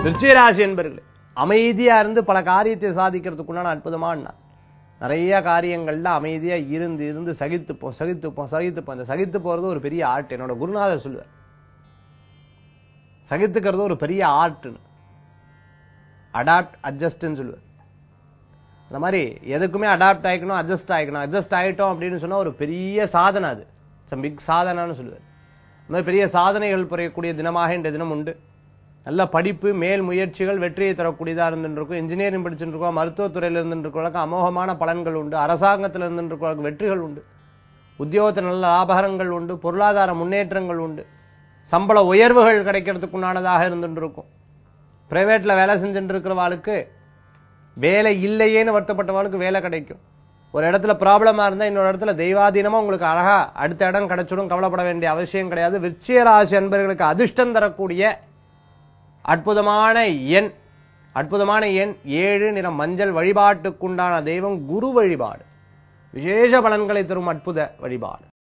விருச்சிகராசி என்பர்களே அமைதியா இருந்து பல காரியத்தை சாதிக்கிறதுக்குண்டான அற்புதமான நாள் நிறைய காரியங்கள்ல அமைதியா இருந்து இருந்து சகித்துப்போம் சகித்துப்போம் சகித்துப்போம் இந்த சகித்து போறது ஒரு பெரிய ஆர்ட் என்னோட குருநாதர் சொல்லுவார் சகித்துக்கிறது ஒரு பெரிய ஆர்ட்னு அடாப்ட் அட்ஜஸ்ட்னு சொல்லுவார் அந்த மாதிரி எதுக்குமே அடாப்ட் ஆயிக்கணும் அட்ஜஸ்ட் ஆயிக்கணும் அட்ஜஸ்ட் ஆயிட்டோம் அப்படின்னு சொன்னா ஒரு பெரிய சாதனை அது இட்ஸ் பிக் சாதனைன்னு சொல்லுவார் இந்த மாதிரி பெரிய சாதனைகள் புரியக்கூடிய தினமாக இந்த தினம் உண்டு நல்ல படிப்பு மேல் முயற்சிகள் வெற்றியை தரக்கூடியதா இருந்துருக்கும் இன்ஜினியரிங் படிச்சுட்டு இருக்கோம் மருத்துவத்துறையில இருந்துருக்கவங்களுக்கு அமோகமான பலன்கள் உண்டு அரசாங்கத்தில் இருந்துருக்கவங்களுக்கு வெற்றிகள் உண்டு உத்தியோகத்தில் நல்ல லாபகரங்கள் உண்டு பொருளாதார முன்னேற்றங்கள் உண்டு சம்பள உயர்வுகள் கிடைக்கிறதுக்கு உண்டானதாக இருந்துட்டு இருக்கும் பிரைவேட்ல வேலை செஞ்சுட்டு இருக்கிறவாளுக்கு வேலை இல்லையேன்னு வருத்தப்பட்டவாளுக்கு வேலை கிடைக்கும் ஒரு இடத்துல ப்ராப்ளமா இருந்தா இன்னொரு இடத்துல தெய்வாதீனமா உங்களுக்கு அழகா அடுத்த இடம் கிடைச்சிடும் கவலைப்பட வேண்டிய அவசியம் கிடையாது விருச்சிகராசி அன்பர்களுக்கு அதிர்ஷ்டம் தரக்கூடிய அற்புதமான எண் அற்புதமான எண் ஏழு நிறம் மஞ்சள் வழிபாட்டுக்குண்டான தெய்வம் குரு வழிபாடு விசேஷ பலன்களை தரும் அற்புத வழிபாடு